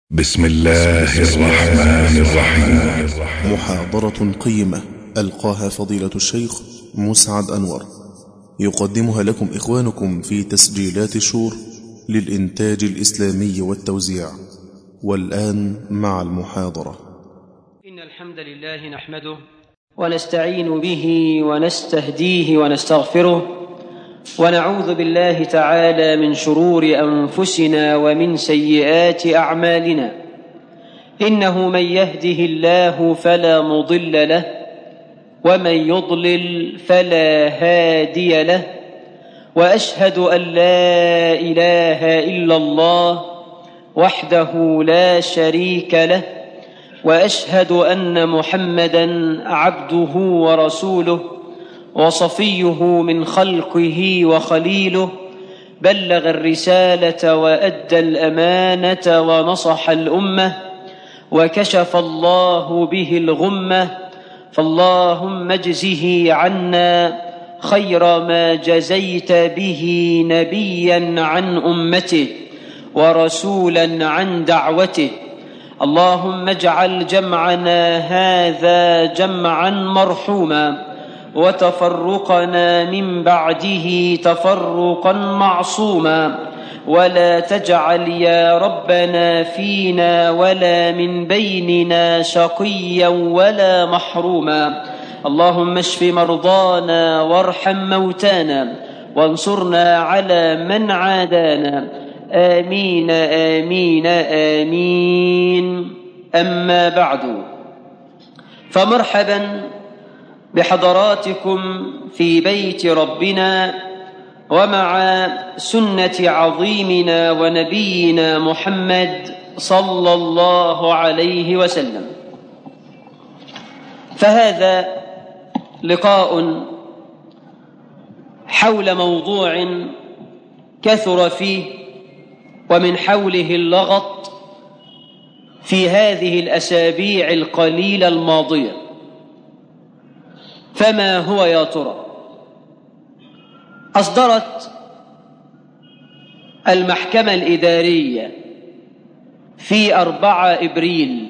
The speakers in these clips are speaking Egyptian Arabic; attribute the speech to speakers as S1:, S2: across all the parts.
S1: بسم الله الرحمن الرحيم
S2: محاضرة قيمة ألقاها فضيلة الشيخ مسعد أنور يقدمها لكم إخوانكم في تسجيلات شور للإنتاج الإسلامي والتوزيع والآن مع المحاضرة
S3: إن الحمد لله نحمده ونستعين به ونستهديه ونستغفره ونعوذ بالله تعالى من شرور أنفسنا ومن سيئات أعمالنا إنه من يهده الله فلا مضل له ومن يضلل فلا هادي له وأشهد أن لا إله إلا الله وحده لا شريك له واشهد ان محمدا عبده ورسوله وصفيه من خلقه وخليله بلغ الرساله وادى الامانه ونصح الامه وكشف الله به الغمه فاللهم اجزه عنا خير ما جزيت به نبيا عن امته ورسولا عن دعوته اللهم اجعل جمعنا هذا جمعا مرحوما وتفرقنا من بعده تفرقا معصوما ولا تجعل يا ربنا فينا ولا من بيننا شقيا ولا محروما اللهم اشف مرضانا وارحم موتانا وانصرنا على من عادانا آمين آمين آمين أما بعد فمرحبا بحضراتكم في بيت ربنا ومع سنة عظيمنا ونبينا محمد صلى الله عليه وسلم فهذا لقاء حول موضوع كثر فيه ومن حوله اللغط في هذه الاسابيع القليله الماضيه فما هو يا ترى اصدرت المحكمه الاداريه في أربعة ابريل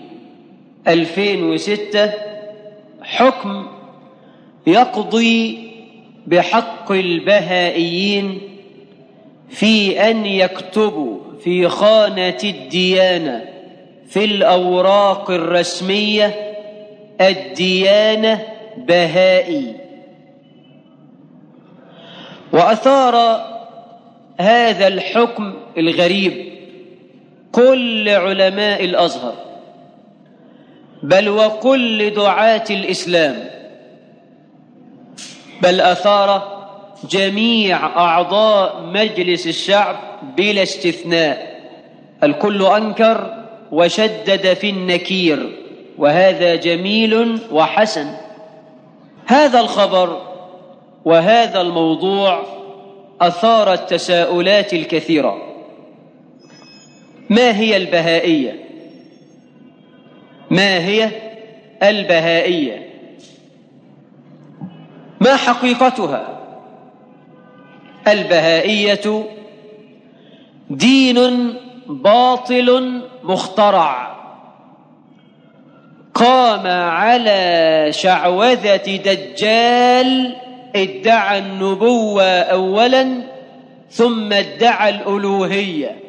S3: 2006 حكم يقضي بحق البهائيين في ان يكتبوا في خانه الديانه في الاوراق الرسميه الديانه بهائي واثار هذا الحكم الغريب كل علماء الازهر بل وكل دعاه الاسلام بل اثار جميع اعضاء مجلس الشعب بلا استثناء الكل انكر وشدد في النكير وهذا جميل وحسن هذا الخبر وهذا الموضوع اثار التساؤلات الكثيره ما هي البهائيه ما هي البهائيه ما حقيقتها البهائيه دين باطل مخترع قام على شعوذه دجال ادعى النبوه اولا ثم ادعى الالوهيه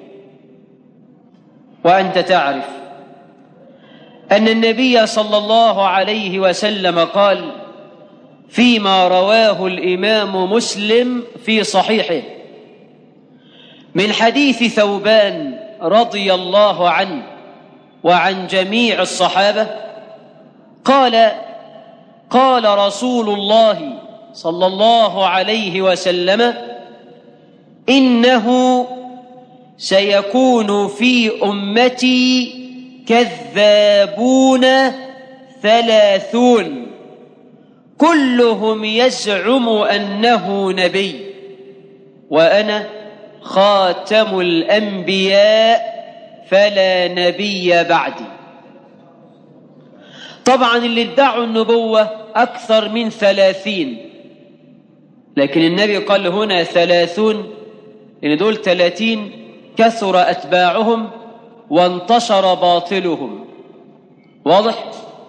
S3: وانت تعرف ان النبي صلى الله عليه وسلم قال فيما رواه الامام مسلم في صحيحه من حديث ثوبان رضي الله عنه وعن جميع الصحابه قال قال رسول الله صلى الله عليه وسلم انه سيكون في امتي كذابون ثلاثون كلهم يزعم انه نبي وانا خاتم الانبياء فلا نبي بعدي طبعا اللي ادعوا النبوه اكثر من ثلاثين لكن النبي قال هنا ثلاثون لان دول ثلاثين كثر اتباعهم وانتشر باطلهم واضح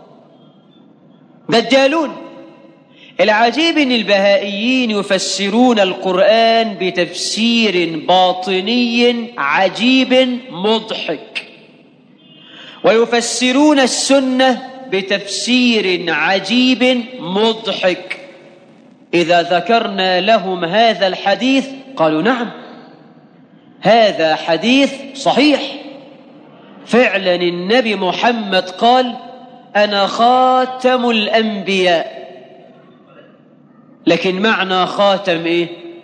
S3: دجالون العجيب ان البهائيين يفسرون القرآن بتفسير باطني عجيب مضحك ويفسرون السنة بتفسير عجيب مضحك إذا ذكرنا لهم هذا الحديث قالوا نعم هذا حديث صحيح فعلا النبي محمد قال أنا خاتم الأنبياء لكن معنى خاتم إيه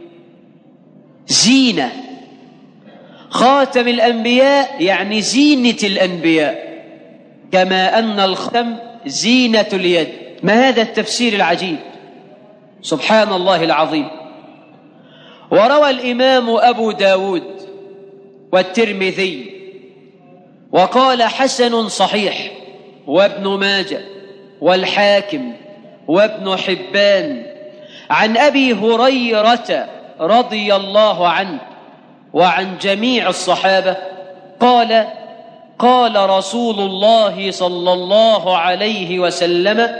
S3: زينة خاتم الأنبياء يعني زينة الأنبياء كما أن الختم زينة اليد ما هذا التفسير العجيب سبحان الله العظيم وروى الإمام أبو داود والترمذي وقال حسن صحيح وابن ماجه والحاكم وابن حبان عن أبي هريرة رضي الله عنه وعن جميع الصحابة قال قال رسول الله صلى الله عليه وسلم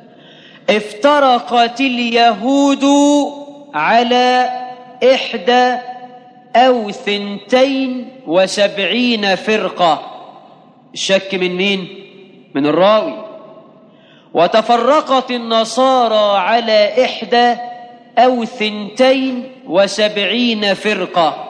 S3: افترقت اليهود على إحدى أو ثنتين وسبعين فرقة الشك من مين؟ من الراوي وتفرقت النصارى على إحدى أو ثنتين وسبعين فرقة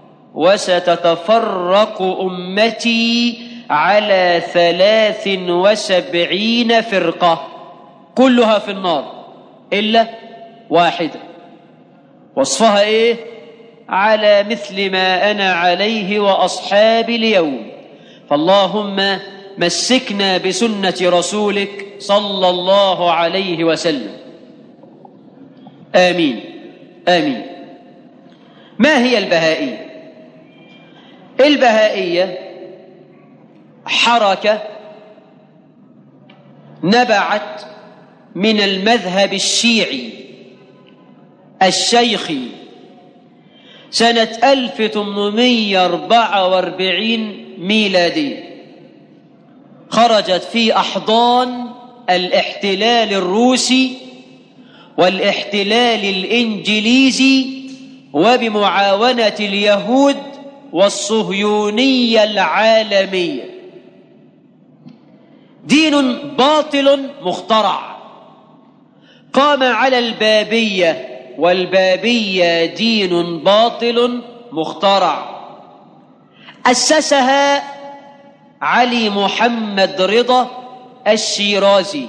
S3: وستتفرق أمتي على ثلاث وسبعين فرقة كلها في النار إلا واحدة وصفها إيه على مثل ما أنا عليه وأصحابي اليوم فاللهم مسكنا بسنة رسولك صلى الله عليه وسلم آمين آمين ما هي البهائية البهائية حركة نبعت من المذهب الشيعي الشيخي سنة 1844 ميلادي خرجت في أحضان الاحتلال الروسي والاحتلال الإنجليزي وبمعاونة اليهود والصهيونية العالمية دين باطل مخترع قام على البابية والبابية دين باطل مخترع أسسها علي محمد رضا الشيرازي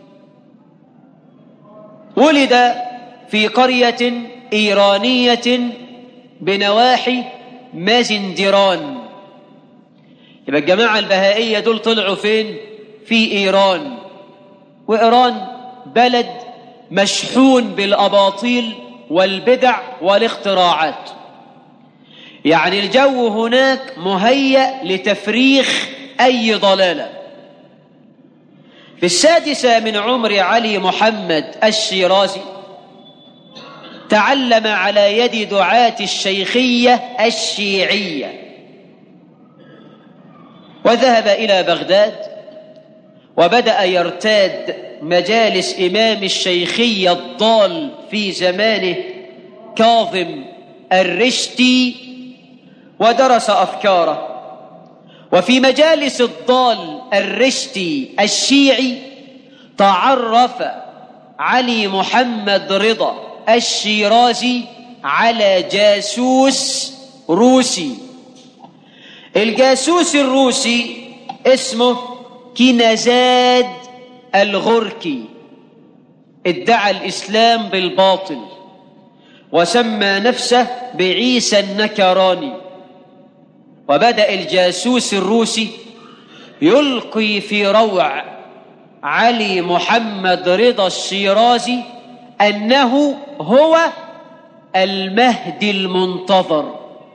S3: ولد في قرية إيرانية بنواحي مازندران يبقى الجماعة البهائية دول طلعوا فين في إيران وإيران بلد مشحون بالأباطيل والبدع والاختراعات يعني الجو هناك مهيأ لتفريخ أي ضلالة في السادسة من عمر علي محمد الشيرازي تعلم على يد دعاة الشيخية الشيعية وذهب إلى بغداد وبدأ يرتاد مجالس إمام الشيخية الضال في زمانه كاظم الرشتي ودرس أفكاره وفي مجالس الضال الرشتي الشيعي تعرف علي محمد رضا الشيرازي على جاسوس روسي الجاسوس الروسي اسمه كينزاد الغركي ادعى الإسلام بالباطل وسمى نفسه بعيسى النكراني وبدأ الجاسوس الروسي يلقي في روع علي محمد رضا الشيرازي أنه هو المهدي المنتظر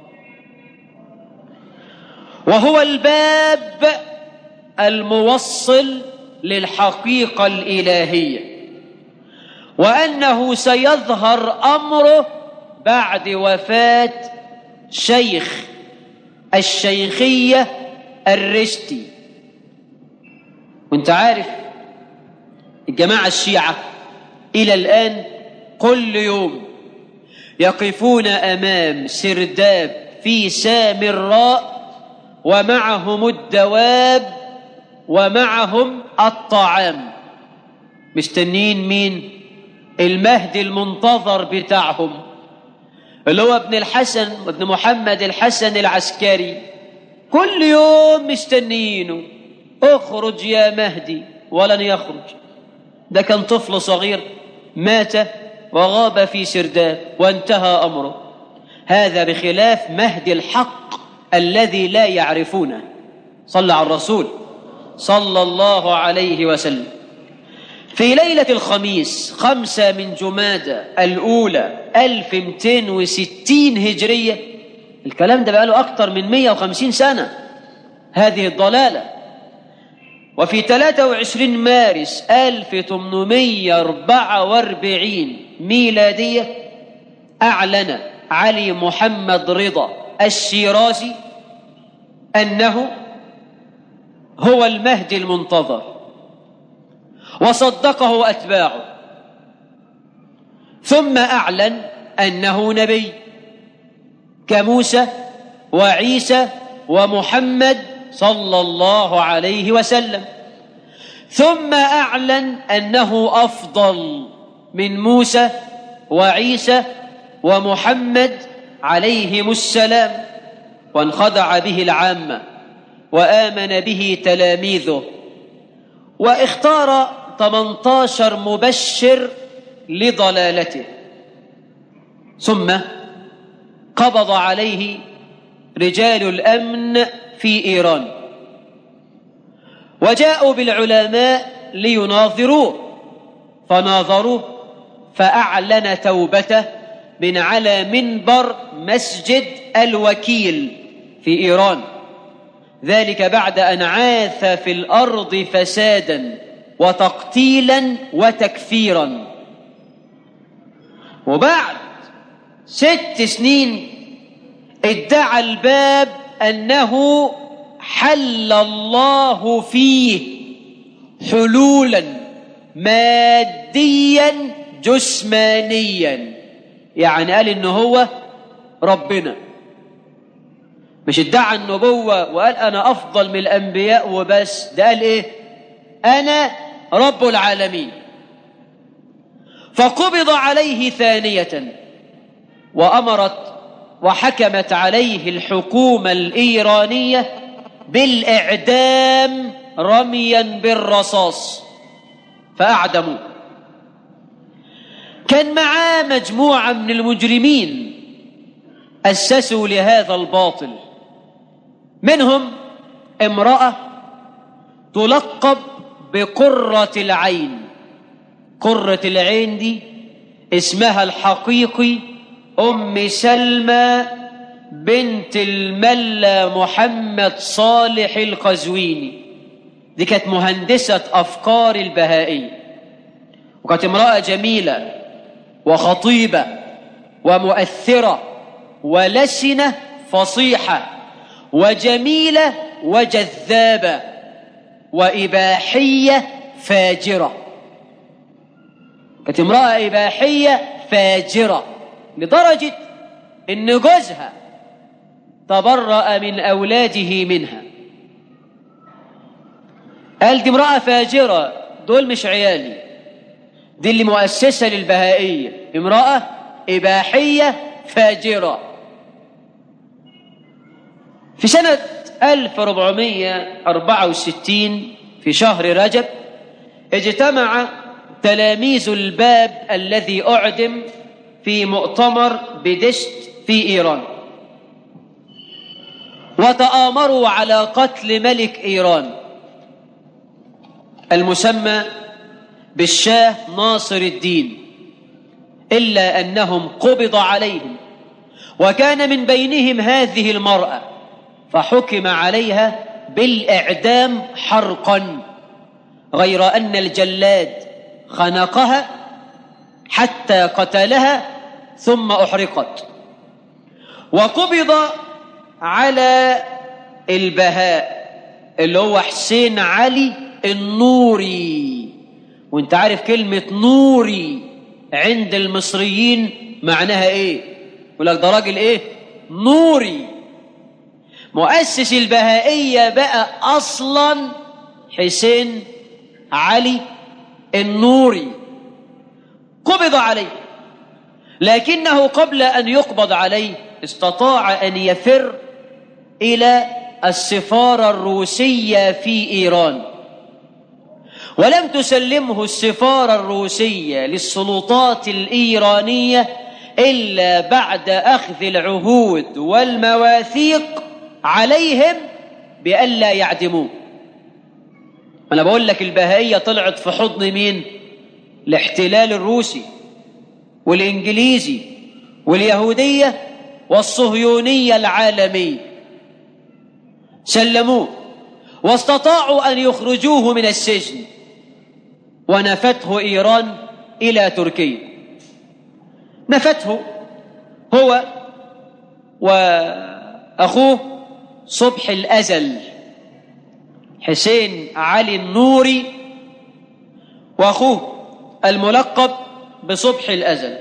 S3: وهو الباب الموصل للحقيقة الإلهية وأنه سيظهر أمره بعد وفاة شيخ الشيخية الرشتي وانت عارف الجماعة الشيعة إلى الآن كل يوم يقفون أمام سرداب في سامراء ومعهم الدواب ومعهم الطعام مستنين مين المهدي المنتظر بتاعهم اللي هو ابن الحسن ابن محمد الحسن العسكري كل يوم مستنيينه اخرج يا مهدي ولن يخرج ده كان طفل صغير مات وغاب في سرداب وانتهى امره هذا بخلاف مهدي الحق الذي لا يعرفونه صلى على الرسول صلى الله عليه وسلم في ليلة الخميس خمسة من جمادة الأولى 1260 هجرية الكلام ده بقاله أكتر من 150 سنة هذه الضلالة وفي 23 مارس 1844 ميلادية أعلن علي محمد رضا الشيرازي أنه هو المهدي المنتظر وصدقه أتباعه ثم أعلن أنه نبي كموسى وعيسى ومحمد صلى الله عليه وسلم ثم أعلن أنه أفضل من موسى وعيسى ومحمد عليهم السلام وانخدع به العامة وآمن به تلاميذه واختار 18 مبشر لضلالته ثم قبض عليه رجال الأمن في إيران وجاءوا بالعلماء ليناظروه فناظروه فأعلن توبته من على منبر مسجد الوكيل في إيران ذلك بعد أن عاث في الأرض فسادا وتقتيلا وتكفيرا وبعد ست سنين ادعى الباب أنه حل الله فيه حلولا ماديا جسمانيا يعني قال إنه هو ربنا مش ادعى النبوة وقال أنا أفضل من الأنبياء وبس ده قال إيه أنا رب العالمين فقبض عليه ثانية وأمرت وحكمت عليه الحكومة الإيرانية بالإعدام رميا بالرصاص فأعدموه كان معاه مجموعة من المجرمين أسسوا لهذا الباطل منهم امرأة تلقب بقرة العين قرة العين دي اسمها الحقيقي أم سلمى بنت الملا محمد صالح القزويني دي كانت مهندسة أفكار البهائية وكانت امرأة جميلة وخطيبة ومؤثرة ولسنة فصيحة وجميلة وجذابة وإباحية فاجرة كانت امرأة إباحية فاجرة لدرجة إن جوزها تبرأ من أولاده منها قال دي امرأة فاجرة دول مش عيالي دي اللي مؤسسة للبهائية امرأة إباحية فاجرة في سنة 1464 في شهر رجب اجتمع تلاميذ الباب الذي أعدم في مؤتمر بدشت في إيران وتآمروا على قتل ملك إيران المسمى بالشاه ناصر الدين إلا أنهم قبض عليهم وكان من بينهم هذه المرأة فحكم عليها بالإعدام حرقا غير أن الجلاد خنقها حتى قتلها ثم أحرقت وقبض على البهاء اللي هو حسين علي النوري وانت عارف كلمة نوري عند المصريين معناها ايه يقول لك ده راجل ايه نوري مؤسس البهائية بقى اصلا حسين علي النوري قبض عليه لكنه قبل ان يقبض عليه استطاع ان يفر الى السفاره الروسيه في ايران ولم تسلمه السفاره الروسيه للسلطات الايرانيه الا بعد اخذ العهود والمواثيق عليهم بألا يعدموه انا بقول لك البهائيه طلعت في حضن مين الاحتلال الروسي والانجليزي واليهوديه والصهيونيه العالميه سلموه واستطاعوا ان يخرجوه من السجن ونفته ايران الى تركيا نفته هو واخوه صبح الازل حسين علي النوري واخوه الملقب بصبح الازل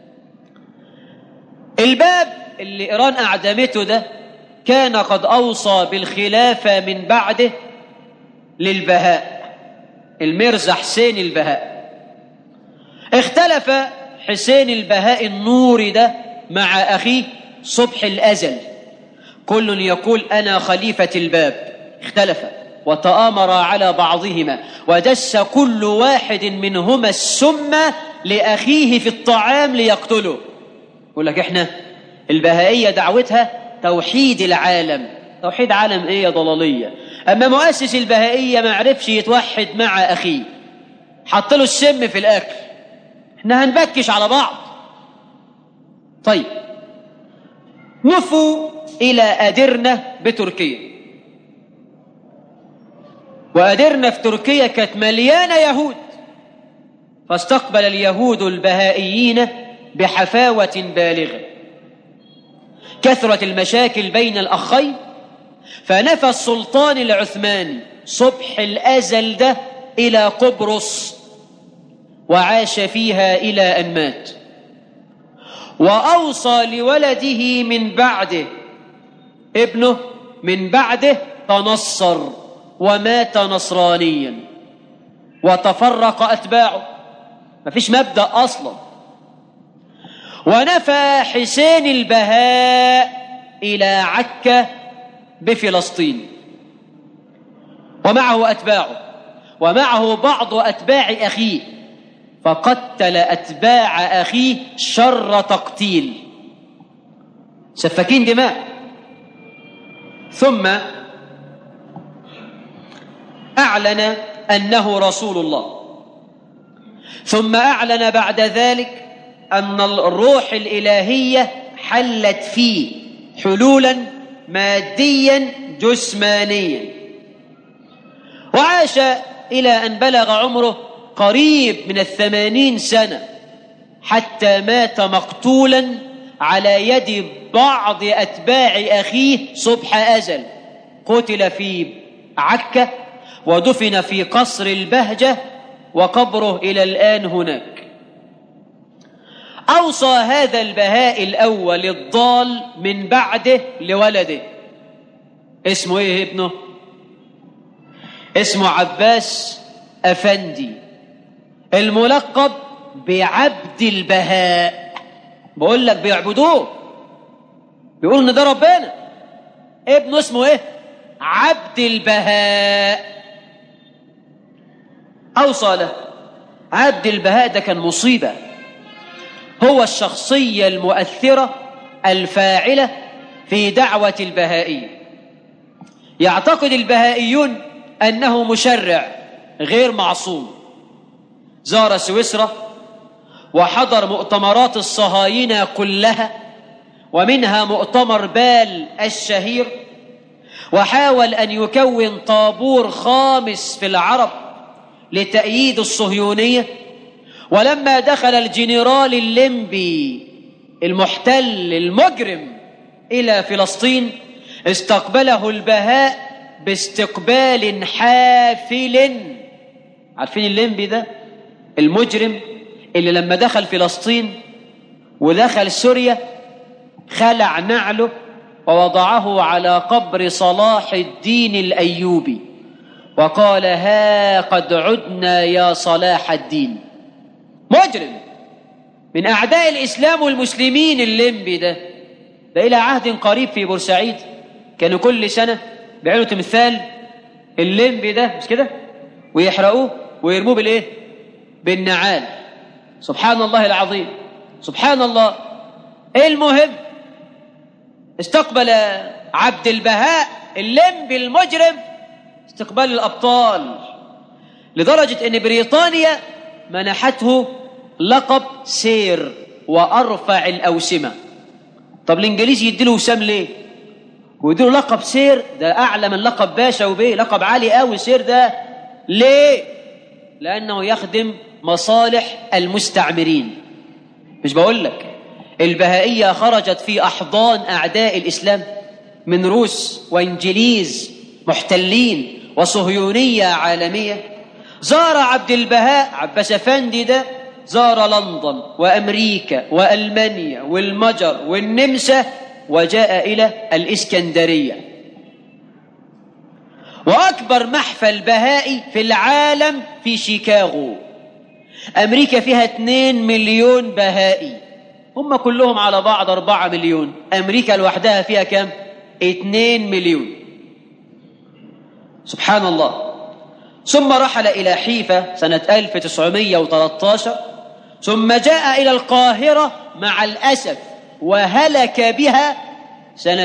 S3: الباب اللي ايران اعدمته ده كان قد اوصى بالخلافه من بعده للبهاء الميرزا حسين البهاء اختلف حسين البهاء النوري ده مع اخيه صبح الازل كل يقول انا خليفه الباب اختلف وتآمر على بعضهما ودس كل واحد منهما السم لأخيه في الطعام ليقتله يقول لك احنا البهائية دعوتها توحيد العالم توحيد عالم ايه يا ضلالية اما مؤسس البهائية ما عرفش يتوحد مع اخيه حط له السم في الاكل احنا هنبكش على بعض طيب نفوا الى ادرنة بتركيا وأدرنا في تركيا كانت مليانة يهود فاستقبل اليهود البهائيين بحفاوة بالغة كثرت المشاكل بين الأخين فنفى السلطان العثماني صبح الأزل ده إلى قبرص وعاش فيها إلى أن مات وأوصى لولده من بعده ابنه من بعده تنصر ومات نصرانيا وتفرق اتباعه مفيش مبدا اصلا ونفى حسين البهاء الى عكا بفلسطين ومعه اتباعه ومعه بعض اتباع اخيه فقتل اتباع اخيه شر تقتيل سفاكين دماء ثم اعلن انه رسول الله ثم اعلن بعد ذلك ان الروح الالهيه حلت فيه حلولا ماديا جسمانيا وعاش الى ان بلغ عمره قريب من الثمانين سنه حتى مات مقتولا على يد بعض اتباع اخيه صبح ازل قتل في عكه ودفن في قصر البهجة وقبره إلى الآن هناك أوصى هذا البهاء الأول الضال من بعده لولده اسمه إيه ابنه اسمه عباس أفندي الملقب بعبد البهاء بقول لك بيعبدوه بيقول ان ده ربنا ابنه اسمه ايه عبد البهاء أوصى له عبد البهاء ده كان مصيبة هو الشخصية المؤثرة الفاعلة في دعوة البهائية يعتقد البهائيون أنه مشرع غير معصوم زار سويسرا وحضر مؤتمرات الصهاينة كلها ومنها مؤتمر بال الشهير وحاول أن يكون طابور خامس في العرب لتأييد الصهيونية ولما دخل الجنرال الليمبي المحتل المجرم إلى فلسطين استقبله البهاء باستقبال حافل عارفين الليمبي ده المجرم اللي لما دخل فلسطين ودخل سوريا خلع نعله ووضعه على قبر صلاح الدين الأيوبي وقال ها قد عدنا يا صلاح الدين مجرم من أعداء الإسلام والمسلمين الليمبي ده ده إلى عهد قريب في بورسعيد كانوا كل سنة بيعملوا تمثال الليمبي ده مش كده ويحرقوه ويرموه بالايه بالنعال سبحان الله العظيم سبحان الله المهم استقبل عبد البهاء الليمبي المجرم استقبال الابطال لدرجه ان بريطانيا منحته لقب سير وارفع الاوسمه طب الانجليزي يديله وسام ليه ويديله لقب سير ده اعلى من لقب باشا وبيه لقب عالي قوي سير ده ليه لانه يخدم مصالح المستعمرين مش بقول لك البهائيه خرجت في احضان اعداء الاسلام من روس وانجليز محتلين وصهيونيه عالميه زار عبد البهاء عباس افندي ده زار لندن وامريكا والمانيا والمجر والنمسا وجاء الى الاسكندريه واكبر محفل بهائي في العالم في شيكاغو امريكا فيها 2 مليون بهائي هم كلهم على بعض 4 مليون امريكا لوحدها فيها كم 2 مليون سبحان الله ثم رحل الى حيفا سنه 1913 ثم جاء الى القاهره مع الاسف وهلك بها سنه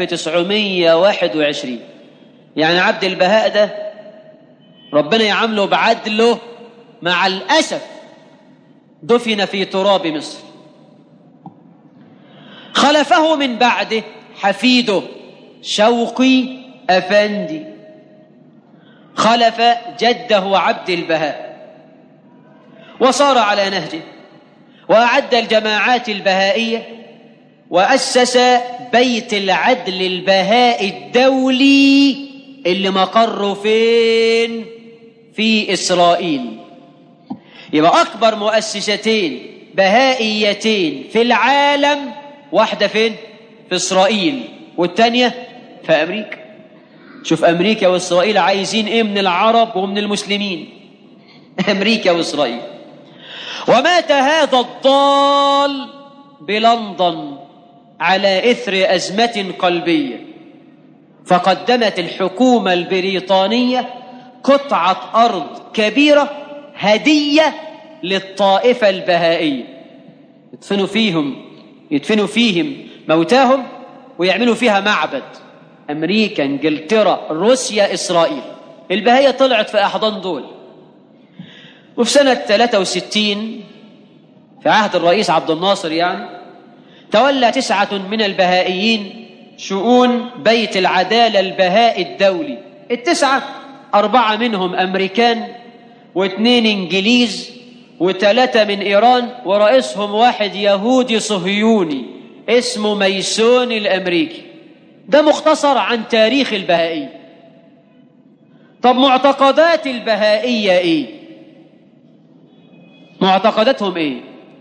S3: 1921 يعني عبد البهاء ده ربنا يعامله بعدله مع الأسف دفن في تراب مصر خلفه من بعده حفيده شوقي أفندي خلف جده عبد البهاء وصار على نهجه وأعد الجماعات البهائية وأسس بيت العدل البهائي الدولي اللي مقره فين في إسرائيل يبقى أكبر مؤسستين بهائيتين في العالم واحدة فين في إسرائيل والتانية في أمريكا شوف أمريكا وإسرائيل عايزين إيه من العرب ومن المسلمين أمريكا وإسرائيل ومات هذا الضال بلندن على إثر أزمة قلبية فقدمت الحكومة البريطانية قطعة أرض كبيرة هدية للطائفة البهائية يدفنوا فيهم يدفنوا فيهم موتاهم ويعملوا فيها معبد أمريكا إنجلترا روسيا إسرائيل البهائية طلعت في أحضان دول وفي سنة 63 في عهد الرئيس عبد الناصر يعني تولى تسعة من البهائيين شؤون بيت العدالة البهائي الدولي التسعة أربعة منهم أمريكان واثنين إنجليز وثلاثة من إيران ورئيسهم واحد يهودي صهيوني اسمه ميسون الأمريكي ده مختصر عن تاريخ البهائية طب معتقدات البهائية إيه معتقداتهم إيه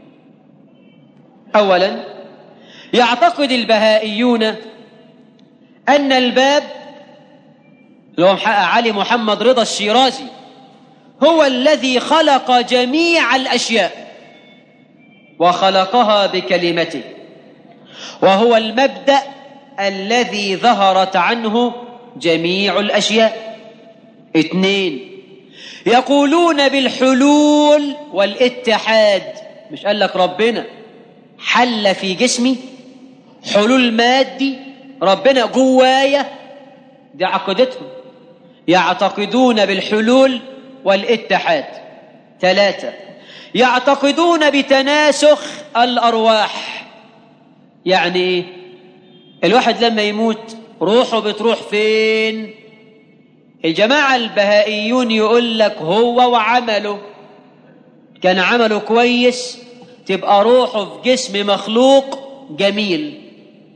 S3: أولا يعتقد البهائيون أن الباب اللي هو محقق علي محمد رضا الشيرازي هو الذي خلق جميع الأشياء وخلقها بكلمته وهو المبدأ الذي ظهرت عنه جميع الأشياء اثنين يقولون بالحلول والاتحاد مش قال لك ربنا حل في جسمي حلول مادي ربنا جوايا دي عقيدتهم يعتقدون بالحلول والاتحاد ثلاثة يعتقدون بتناسخ الأرواح يعني إيه؟ الواحد لما يموت روحه بتروح فين الجماعة البهائيون يقول لك هو وعمله كان عمله كويس تبقى روحه في جسم مخلوق جميل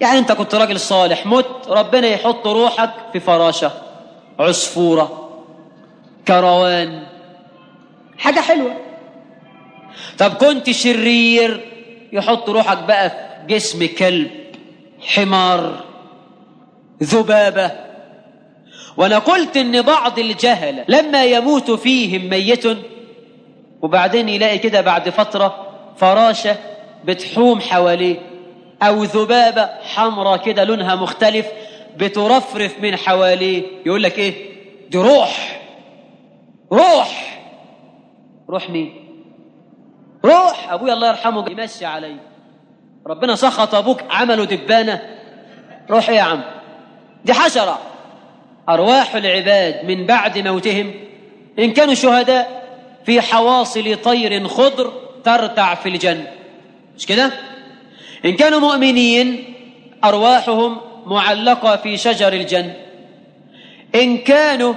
S3: يعني انت كنت راجل صالح مت ربنا يحط روحك في فراشة عصفورة كروان حاجة حلوة طب كنت شرير يحط روحك بقى في جسم كلب حمار ذبابة وانا قلت ان بعض الجهلة لما يموت فيهم ميت وبعدين يلاقي كده بعد فترة فراشة بتحوم حواليه او ذبابة حمراء كده لونها مختلف بترفرف من حواليه يقول لك ايه دي روح روح روح مين روح ابويا الله يرحمه يمشي علي ربنا سخط ابوك عمله دبانه روح ايه يا عم دي حشره ارواح العباد من بعد موتهم ان كانوا شهداء في حواصل طير خضر ترتع في الجنه مش كده ان كانوا مؤمنين ارواحهم معلقه في شجر الجنه ان كانوا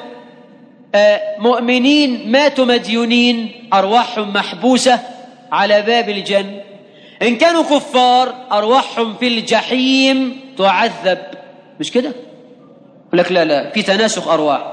S3: مؤمنين ماتوا مديونين ارواحهم محبوسه على باب الجنة إن كانوا كفار أرواحهم في الجحيم تعذب مش كده؟ يقول لك لا لا في تناسخ أرواح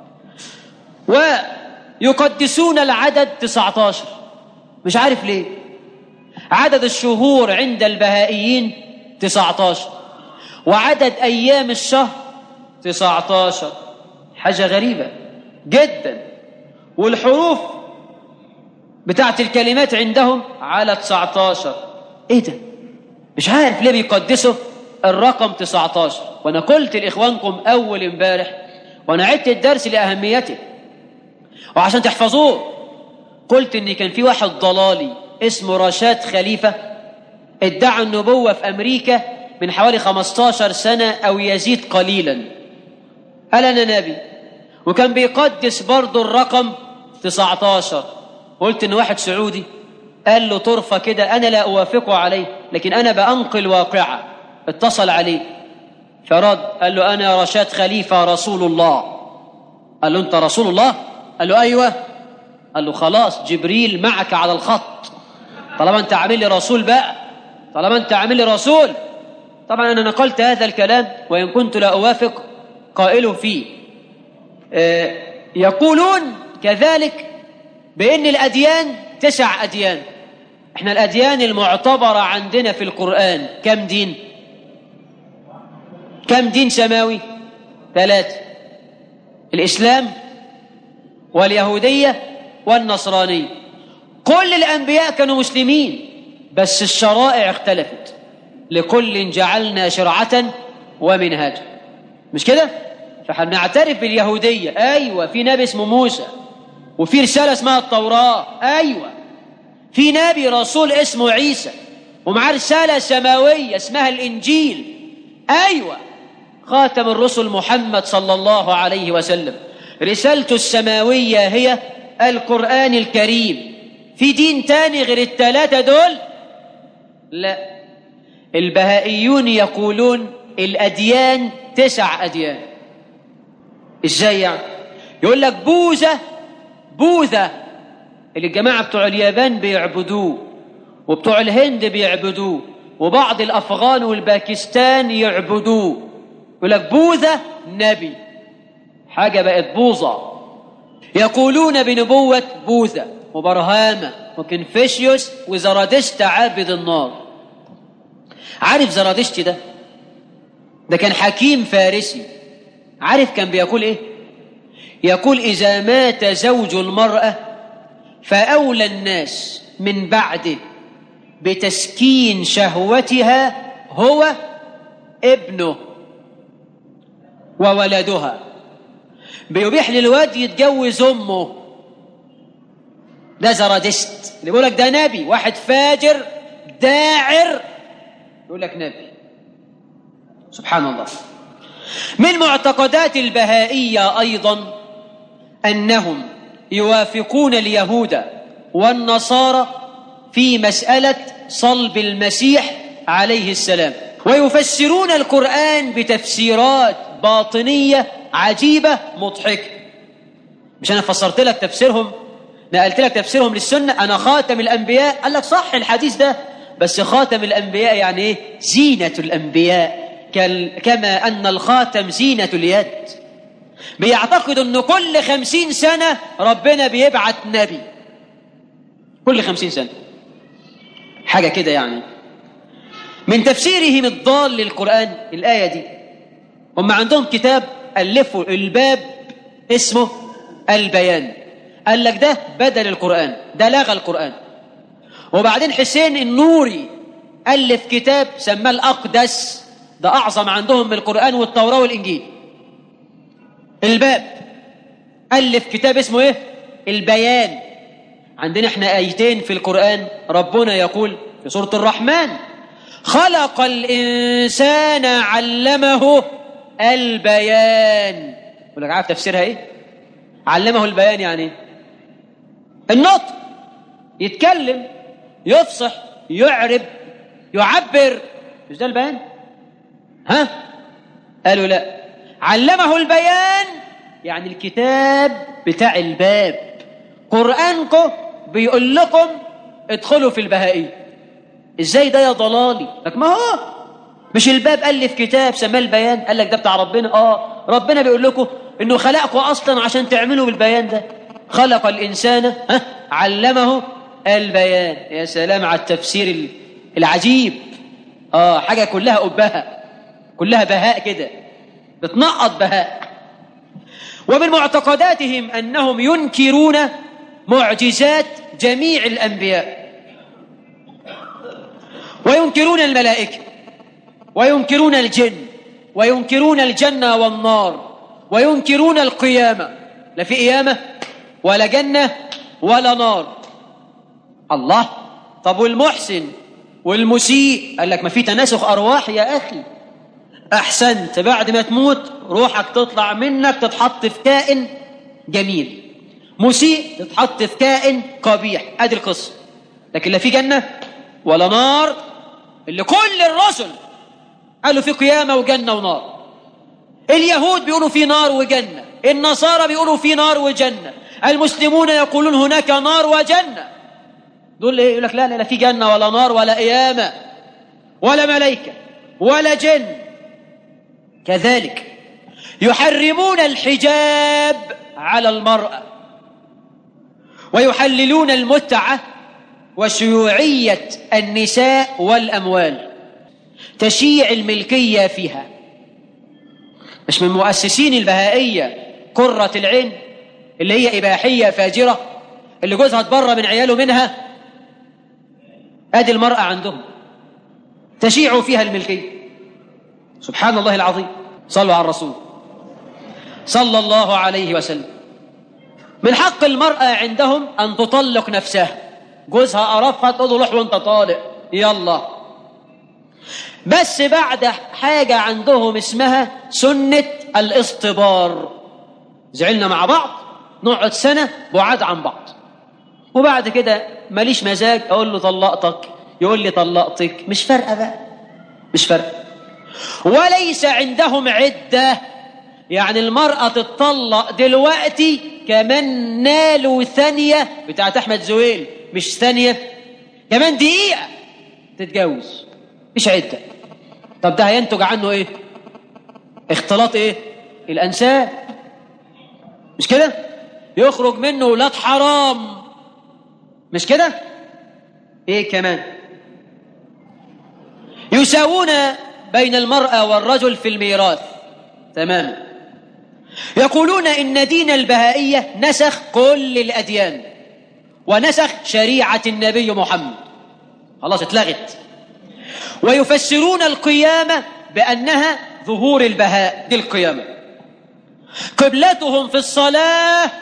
S3: ويقدسون العدد 19 مش عارف ليه عدد الشهور عند البهائيين 19 وعدد أيام الشهر 19 حاجة غريبة جدا والحروف بتاعت الكلمات عندهم على 19 ايه ده مش عارف ليه بيقدسوا الرقم 19 وانا قلت لاخوانكم اول امبارح وانا عدت الدرس لاهميته وعشان تحفظوه قلت ان كان في واحد ضلالي اسمه رشاد خليفه ادعى النبوه في امريكا من حوالي 15 سنه او يزيد قليلا قال انا نبي وكان بيقدس برضه الرقم 19 قلت ان واحد سعودي قال له طرفه كده انا لا اوافقه عليه لكن انا بانقل واقعه اتصل عليه فرد قال له انا رشاد خليفه رسول الله قال له انت رسول الله قال له ايوه قال له خلاص جبريل معك على الخط طالما انت عامل لي رسول بقى طالما انت عامل لي رسول طبعا انا نقلت هذا الكلام وان كنت لا اوافق قائله فيه آه يقولون كذلك بأن الأديان تسع أديان احنا الأديان المعتبرة عندنا في القرآن كم دين كم دين سماوي ثلاثة الإسلام واليهودية والنصرانية كل الأنبياء كانوا مسلمين بس الشرائع اختلفت لكل جعلنا شرعة ومنهاجا مش كده فهنعترف باليهودية أيوة في نبي اسمه موسى وفي رسالة اسمها التوراة أيوة في نبي رسول اسمه عيسى ومعاه رسالة سماوية اسمها الإنجيل أيوة خاتم الرسل محمد صلى الله عليه وسلم رسالته السماوية هي القرآن الكريم في دين تاني غير الثلاثة دول لا البهائيون يقولون الأديان تسع أديان إزاي يعني يقول لك بوذا بوذا اللي الجماعة بتوع اليابان بيعبدوه وبتوع الهند بيعبدوه وبعض الأفغان والباكستان يعبدوه يقول لك بوذا نبي حاجة بقت بوظة يقولون بنبوة بوذا وبرهامة وكنفيشيوس وزرادشت عابد النار عارف زرادشت ده ده كان حكيم فارسي عارف كان بيقول ايه يقول إذا مات زوج المرأة فأولى الناس من بعده بتسكين شهوتها هو ابنه وولدها بيبيح للواد يتجوز أمه ده زرادشت اللي بيقول لك ده نبي واحد فاجر داعر يقول لك نبي سبحان الله من معتقدات البهائية أيضا أنهم يوافقون اليهود والنصارى في مسألة صلب المسيح عليه السلام ويفسرون القرآن بتفسيرات باطنية عجيبة مضحكة مش أنا فسرت لك تفسيرهم نقلت لك تفسيرهم للسنة أنا خاتم الأنبياء قال لك صح الحديث ده بس خاتم الأنبياء يعني إيه زينة الأنبياء كال- كما أن الخاتم زينة اليد بيعتقد أن كل خمسين سنة ربنا بيبعت نبي كل خمسين سنة حاجة كده يعني من تفسيرهم الضال للقرآن الآية دي هم عندهم كتاب ألفوا الباب اسمه البيان قال لك ده بدل القرآن ده لغى القرآن وبعدين حسين النوري ألف كتاب سماه الأقدس ده أعظم عندهم من القرآن والتوراة والإنجيل الباب ألف كتاب اسمه إيه البيان عندنا احنا آيتين في القرآن ربنا يقول في سورة الرحمن خلق الإنسان علمه البيان يقول لك عارف تفسيرها إيه علمه البيان يعني إيه النطق يتكلم يفصح يعرب يعبر مش ده البيان ها قالوا لا علمه البيان يعني الكتاب بتاع الباب قرآنكم بيقول لكم ادخلوا في البهائية ازاي ده يا ضلالي لك ما هو مش الباب ألف كتاب سماه البيان قال لك ده بتاع ربنا اه ربنا بيقول لكم انه خلقكم اصلا عشان تعملوا بالبيان ده خلق الانسان ها علمه البيان يا سلام على التفسير ال- العجيب اه حاجه كلها أبهة كلها بهاء كده بتنقط بهاء ومن معتقداتهم انهم ينكرون معجزات جميع الانبياء وينكرون الملائكه وينكرون الجن وينكرون الجنه والنار وينكرون القيامه لا في قيامه ولا جنه ولا نار الله طب والمحسن والمسيء قال لك ما في تناسخ ارواح يا اخي احسنت بعد ما تموت روحك تطلع منك تتحط في كائن جميل مسيء تتحط في كائن قبيح ادي القصه لكن لا في جنه ولا نار اللي كل الرسل قالوا في قيامه وجنه ونار اليهود بيقولوا في نار وجنه النصارى بيقولوا في نار وجنه المسلمون يقولون هناك نار وجنه دول ايه يقول لك لا لا لا في جنه ولا نار ولا قيامه ولا ملائكه ولا جن كذلك يحرمون الحجاب على المرأة ويحللون المتعة وشيوعية النساء والأموال تشيع الملكية فيها مش من مؤسسين البهائية قرة العين اللي هي إباحية فاجرة اللي جوزها اتبرى من عياله منها ادي المرأة عندهم تشيع فيها الملكية سبحان الله العظيم صلوا على الرسول صلى الله عليه وسلم من حق المرأة عندهم أن تطلق نفسها جوزها قرفها تقول له روح وانت طالق يلا بس بعد حاجة عندهم اسمها سنة الاصطبار زعلنا مع بعض نقعد سنة بعاد عن بعض وبعد كده ماليش مزاج أقول له طلقتك يقول لي طلقتك مش فارقة بقى مش فارقة وليس عندهم عدة يعني المرأة تتطلق دلوقتي كمان نالوا ثانية بتاعت أحمد زويل مش ثانية كمان دقيقة تتجوز مش عدة طب ده هينتج عنه ايه اختلاط ايه الأنساب مش كده يخرج منه ولاد حرام مش كده ايه كمان يساوون بين المرأة والرجل في الميراث تمام يقولون إن دين البهائية نسخ كل الأديان ونسخ شريعة النبي محمد خلاص اتلغت ويفسرون القيامة بأنها ظهور البهاء دي القيامة قبلتهم في الصلاة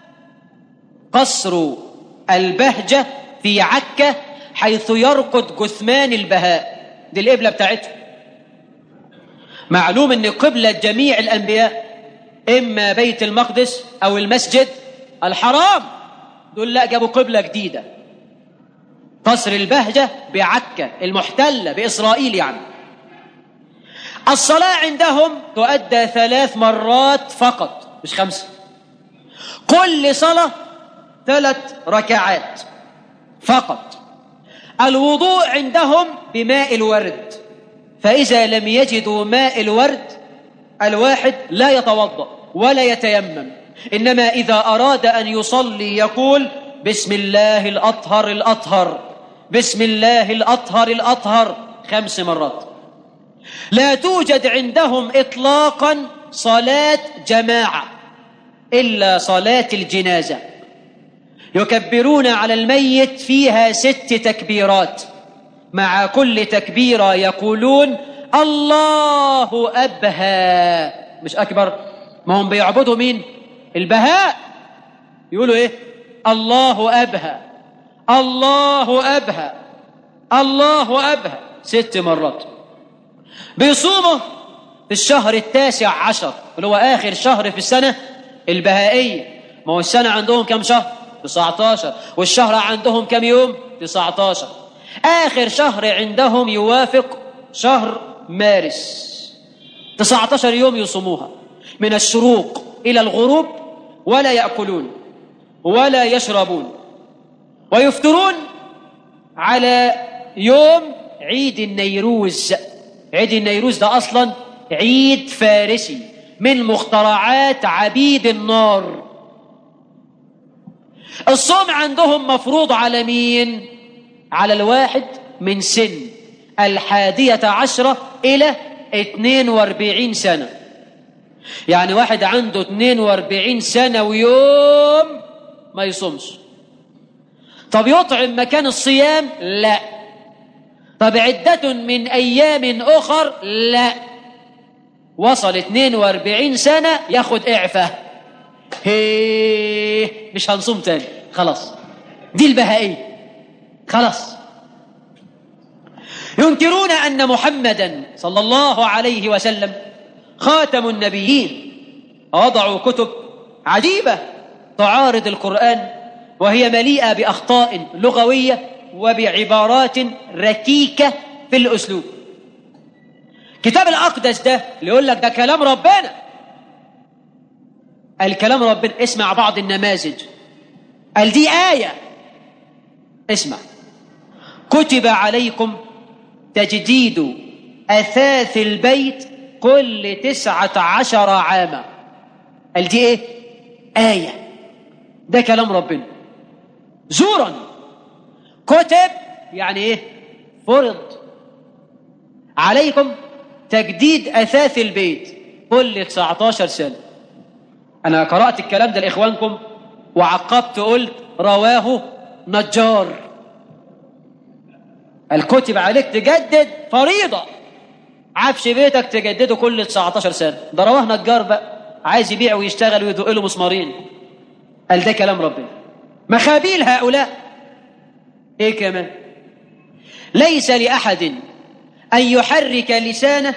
S3: قصر البهجة في عكة حيث يرقد جثمان البهاء دي القبلة بتاعتهم معلوم ان قبلة جميع الانبياء اما بيت المقدس او المسجد الحرام دول لا جابوا قبلة جديدة قصر البهجة بعكة المحتلة بإسرائيل يعني الصلاة عندهم تؤدى ثلاث مرات فقط مش خمسة كل صلاة ثلاث ركعات فقط الوضوء عندهم بماء الورد فإذا لم يجدوا ماء الورد الواحد لا يتوضأ ولا يتيمم إنما إذا أراد أن يصلي يقول بسم الله الأطهر الأطهر بسم الله الأطهر الأطهر خمس مرات لا توجد عندهم إطلاقا صلاة جماعة إلا صلاة الجنازة يكبرون على الميت فيها ست تكبيرات مع كل تكبيرة يقولون الله أبهى مش أكبر ما هم بيعبدوا مين البهاء يقولوا إيه الله أبهى الله أبهى الله أبهى ست مرات بيصوموا في الشهر التاسع عشر اللي هو آخر شهر في السنة البهائية ما هو السنة عندهم كم شهر 19 والشهر عندهم كم يوم 19 آخر شهر عندهم يوافق شهر مارس 19 يوم يصوموها من الشروق إلى الغروب ولا يأكلون ولا يشربون ويفطرون على يوم عيد النيروز عيد النيروز ده أصلا عيد فارسي من مخترعات عبيد النار الصوم عندهم مفروض على مين على الواحد من سن الحادية عشرة إلى 42 سنة يعني واحد عنده 42 سنة ويوم ما يصومش طب يطعم مكان الصيام لا طب عدة من أيام أخر لا وصل 42 سنة ياخد إعفاء هي مش هنصوم تاني خلاص دي البهائية خلاص ينكرون أن محمدا صلى الله عليه وسلم خاتم النبيين وضعوا كتب عجيبة تعارض القرآن وهي مليئة بأخطاء لغوية وبعبارات ركيكة في الأسلوب كتاب الأقدس ده اللي يقول لك ده كلام ربنا الكلام ربنا اسمع بعض النماذج قال دي آية اسمع كتب عليكم تجديد أثاث البيت كل تسعة عشر عاما قال دي ايه آية ده كلام ربنا زورا كتب يعني ايه فرض عليكم تجديد أثاث البيت كل 19 سنة أنا قرأت الكلام ده لإخوانكم وعقبت قلت رواه نجار الكتب عليك تجدد فريضة عفش بيتك تجدده كل 19 سنة ده رواه نجار بقى عايز يبيع ويشتغل ويدق له مسمارين قال ده كلام ربنا مخابيل هؤلاء ايه كمان ليس لأحد أن يحرك لسانه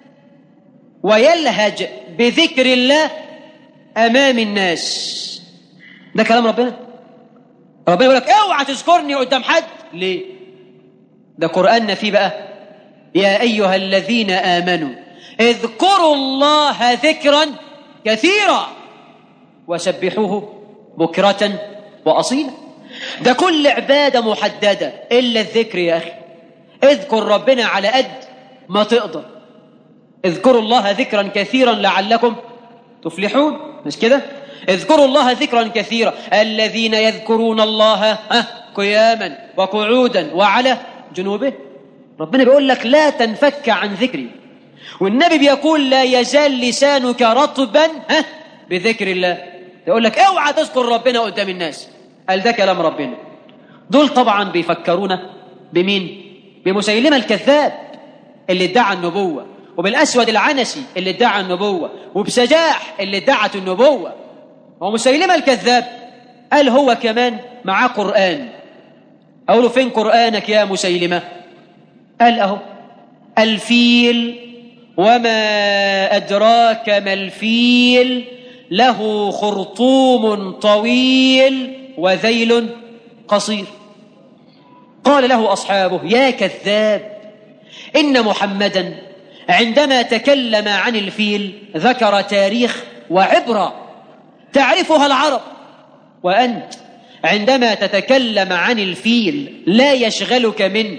S3: ويلهج بذكر الله أمام الناس ده كلام ربنا ربنا يقول لك اوعى تذكرني قدام حد ليه ده قرآننا فيه بقى يا أيها الذين آمنوا اذكروا الله ذكرا كثيرا وسبحوه بكرة وأصيلا ده كل عبادة محددة إلا الذكر يا أخي اذكر ربنا على قد ما تقدر اذكروا الله ذكرا كثيرا لعلكم تفلحون مش كده اذكروا الله ذكرا كثيرا الذين يذكرون الله قياما وقعودا وعلى جنوبه ربنا بيقول لك لا تنفك عن ذكري والنبي بيقول لا يزال لسانك رطبا ها بذكر الله يقول لك اوعى تذكر ربنا قدام الناس قال ده كلام ربنا دول طبعا بيفكرونا بمين بمسيلمة الكذاب اللي ادعى النبوة وبالأسود العنسي اللي ادعى النبوة وبسجاح اللي ادعت النبوة ومسيلمة الكذاب قال هو كمان معاه قرآن أقول له فين قرآنك يا مسيلمة قال أهو الفيل وما أدراك ما الفيل له خرطوم طويل وذيل قصير قال له أصحابه يا كذاب إن محمدا عندما تكلم عن الفيل ذكر تاريخ وعبرة تعرفها العرب وأنت عندما تتكلم عن الفيل لا يشغلك من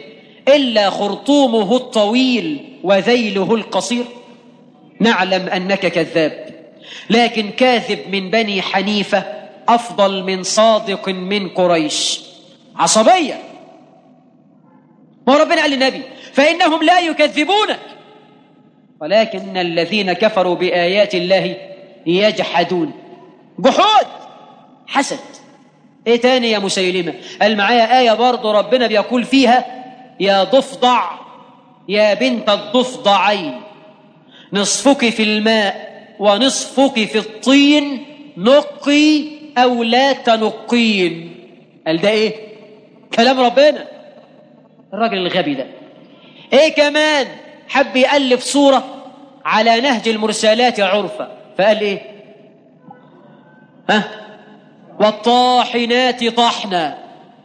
S3: إلا خرطومه الطويل وذيله القصير نعلم أنك كذاب لكن كاذب من بني حنيفة أفضل من صادق من قريش عصبية ما ربنا قال للنبي فإنهم لا يكذبونك ولكن الذين كفروا بآيات الله يجحدون جحود حسد ايه تاني يا مسيلمة قال معايا آية برضو ربنا بيقول فيها يا ضفدع يا بنت الضفدعين نصفك في الماء ونصفك في الطين نقي أو لا تنقين قال ده ايه كلام ربنا الراجل الغبي ده ايه كمان حب يألف صورة على نهج المرسلات عرفة فقال ايه ها والطاحنات طحنا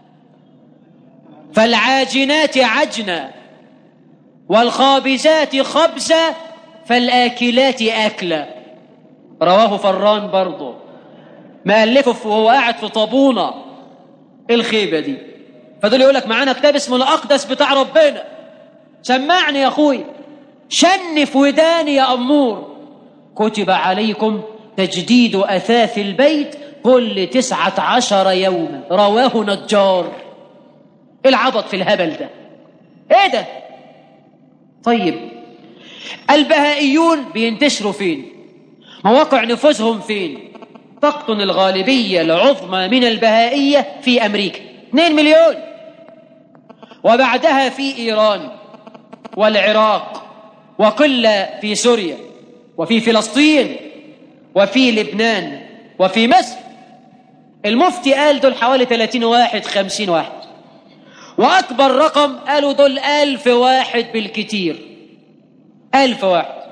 S3: فالعاجنات عجنا والخابزات خبزا فالآكلات أكلا رواه فران برضه مألفه وهو قاعد في طابونة الخيبة دي فدول يقول لك معانا كتاب اسمه الأقدس بتاع ربنا سمعني يا أخوي شنف وداني يا أمور كتب عليكم تجديد أثاث البيت كل تسعة عشر يوما رواه نجار العبط في الهبل ده ايه ده طيب البهائيون بينتشروا فين مواقع نفوذهم فين تقطن الغالبية العظمى من البهائية في أمريكا 2 مليون وبعدها في إيران والعراق وقلة في سوريا وفي فلسطين وفي لبنان وفي مصر المفتي قال دول حوالي 30 واحد 50 واحد وأكبر رقم قالوا دول ألف واحد بالكتير ألف واحد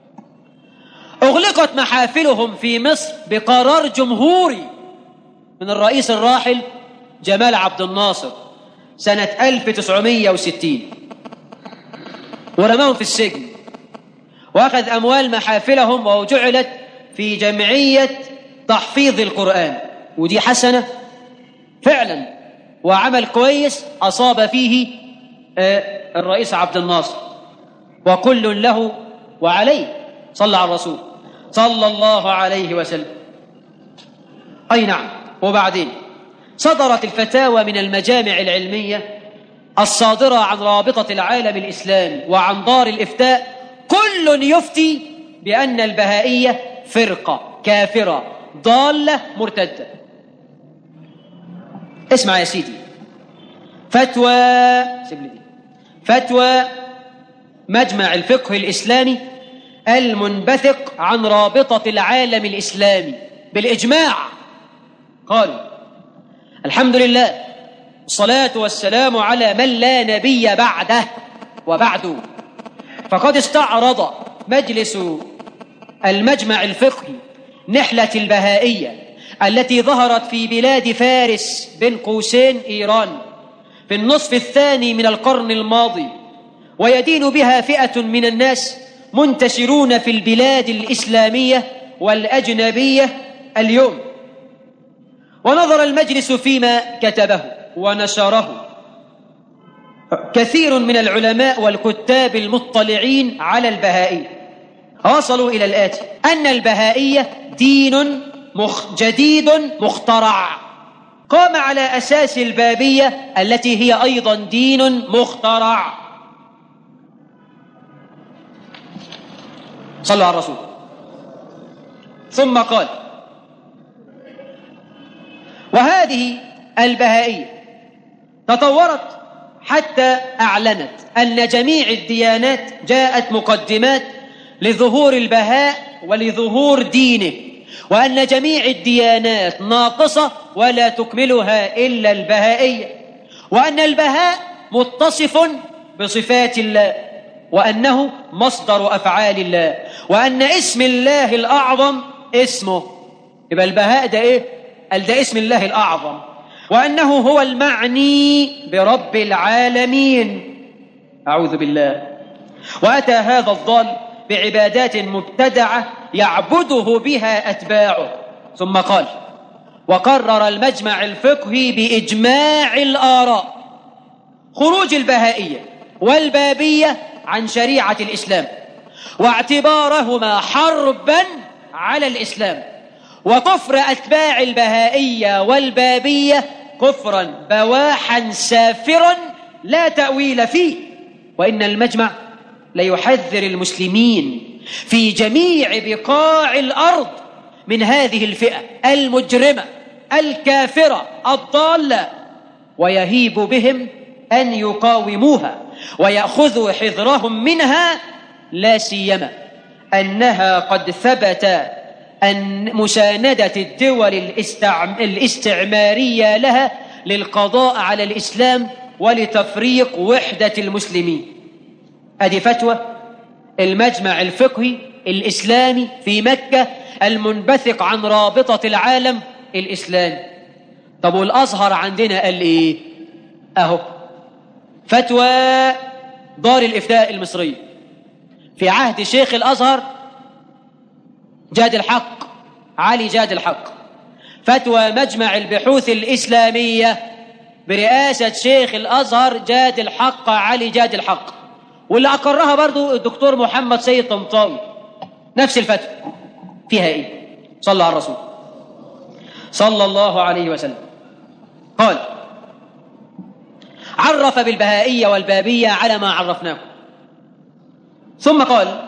S3: أغلقت محافلهم في مصر بقرار جمهوري من الرئيس الراحل جمال عبد الناصر سنة 1960 ورماهم في السجن وأخذ أموال محافلهم وجعلت في جمعية تحفيظ القرآن ودي حسنة فعلا وعمل كويس أصاب فيه الرئيس عبد الناصر وكل له وعليه صلى على الرسول صلى الله عليه وسلم أي نعم وبعدين صدرت الفتاوى من المجامع العلمية الصادرة عن رابطة العالم الإسلامي وعن دار الإفتاء كل يفتي بأن البهائية فرقة كافرة ضالة مرتدة اسمع يا سيدي فتوى فتوى مجمع الفقه الإسلامي المنبثق عن رابطة العالم الإسلامي بالإجماع قالوا الحمد لله الصلاة والسلام على من لا نبي بعده وبعده فقد استعرض مجلس المجمع الفقهي نحلة البهائية التي ظهرت في بلاد فارس بين قوسين إيران في النصف الثاني من القرن الماضي ويدين بها فئة من الناس منتشرون في البلاد الإسلامية والأجنبية اليوم ونظر المجلس فيما كتبه ونشره كثير من العلماء والكتاب المطلعين على البهائية وصلوا إلى الآتي أن البهائية دين مخ جديد مخترع قام على أساس البابية التي هي أيضا دين مخترع صلوا على الرسول ثم قال وهذه البهائية تطورت حتى أعلنت أن جميع الديانات جاءت مقدمات لظهور البهاء ولظهور دينه وأن جميع الديانات ناقصة ولا تكملها إلا البهائية وأن البهاء متصف بصفات الله وأنه مصدر أفعال الله وأن اسم الله الأعظم اسمه يبقى البهاء ده إيه؟ قال ده اسم الله الأعظم وأنه هو المعني برب العالمين أعوذ بالله وأتى هذا الضال بعبادات مبتدعة يعبده بها أتباعه ثم قال وقرر المجمع الفقهي بإجماع الآراء خروج البهائية والبابية عن شريعة الإسلام واعتبارهما حربا على الإسلام وكفر أتباع البهائية والبابية كفرا بواحا سافرا لا تأويل فيه وإن المجمع ليحذر المسلمين في جميع بقاع الأرض من هذه الفئة المجرمة الكافرة الضالة ويهيب بهم أن يقاوموها ويأخذوا حذرهم منها لا سيما أنها قد ثبت أن مساندة الدول الاستعمارية لها للقضاء على الإسلام ولتفريق وحدة المسلمين هذه فتوى المجمع الفقهي الإسلامي في مكة المنبثق عن رابطة العالم الإسلامي طب والأزهر عندنا قال إيه أهو فتوى دار الإفتاء المصرية في عهد شيخ الأزهر جاد الحق علي جاد الحق فتوى مجمع البحوث الإسلامية برئاسة شيخ الأزهر جاد الحق علي جاد الحق واللي أقرها برضو الدكتور محمد سيد طنطاوي نفس الفتوى فيها إيه صلى على الرسول صلى الله عليه وسلم قال عرف بالبهائية والبابية على ما عرفناه ثم قال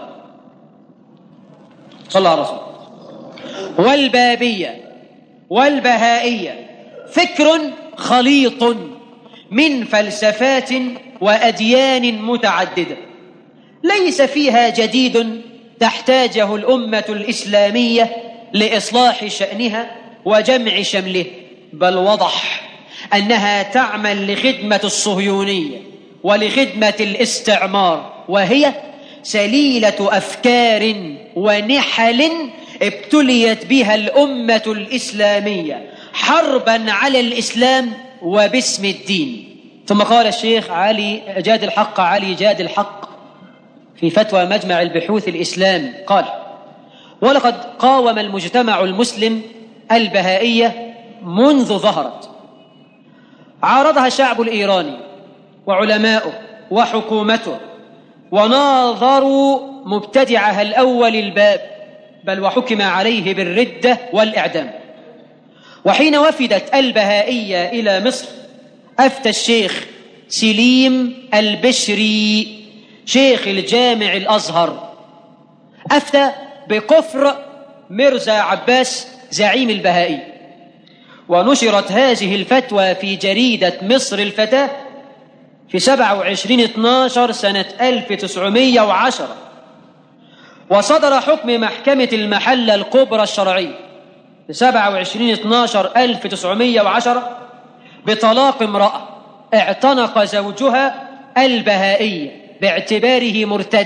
S3: صلى على الرسول والبابية والبهائية فكر خليط من فلسفات وأديان متعددة ليس فيها جديد تحتاجه الأمة الإسلامية لإصلاح شأنها وجمع شمله بل وضح أنها تعمل لخدمة الصهيونية ولخدمة الاستعمار وهي سليلة أفكار ونحل ابتليت بها الأمة الإسلامية حربا على الإسلام وباسم الدين ثم قال الشيخ علي جاد الحق علي جاد الحق في فتوى مجمع البحوث الإسلامي قال ولقد قاوم المجتمع المسلم البهائية منذ ظهرت عارضها الشعب الإيراني وعلماؤه وحكومته وناظروا مبتدعها الأول الباب بل وحكم عليه بالردة والإعدام وحين وفدت البهائية إلى مصر أفتى الشيخ سليم البشري شيخ الجامع الأزهر أفتى بكفر مرزا عباس زعيم البهائي ونشرت هذه الفتوى في جريدة مصر الفتاة في 27 12 سنة 1910 وصدر حكم محكمة المحلة الكبرى الشرعية في 27 12 1910 بطلاق امرأة اعتنق زوجها البهائية باعتباره مرتد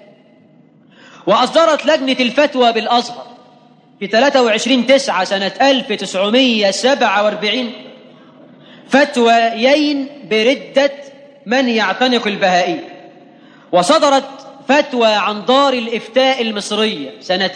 S3: وأصدرت لجنة الفتوى بالأزهر في 23 9 سنة 1947 فتويين بردة من يعتنق البهائية وصدرت فتوى عن دار الإفتاء المصرية سنة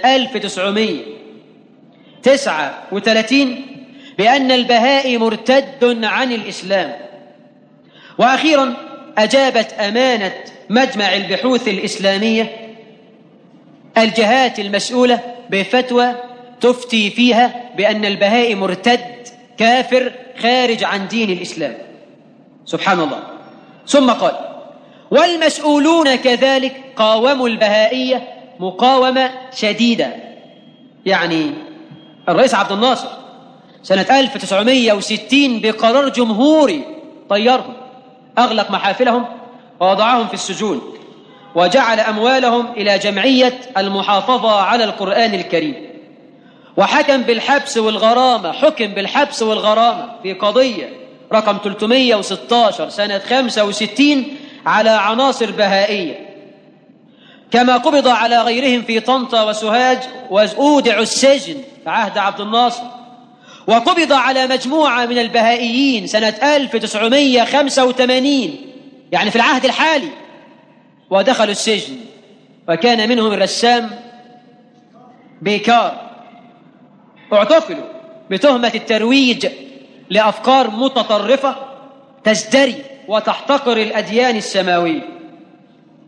S3: 1939 بأن البهائي مرتد عن الإسلام وأخيرا أجابت أمانة مجمع البحوث الإسلامية الجهات المسؤولة بفتوى تفتي فيها بأن البهائي مرتد كافر خارج عن دين الإسلام سبحان الله ثم قال والمسؤولون كذلك قاوموا البهائية مقاومة شديدة يعني الرئيس عبد الناصر سنة 1960 بقرار جمهوري طيرهم أغلق محافلهم ووضعهم في السجون وجعل أموالهم إلى جمعية المحافظة على القرآن الكريم وحكم بالحبس والغرامة حكم بالحبس والغرامة في قضية رقم 316 سنة 65 على عناصر بهائية كما قبض على غيرهم في طنطا وسوهاج وأودعوا السجن في عهد عبد الناصر وقبض على مجموعة من البهائيين سنة 1985 يعني في العهد الحالي ودخلوا السجن وكان منهم الرسام بيكار اعتقلوا بتهمة الترويج لأفكار متطرفة تزدري وتحتقر الأديان السماوية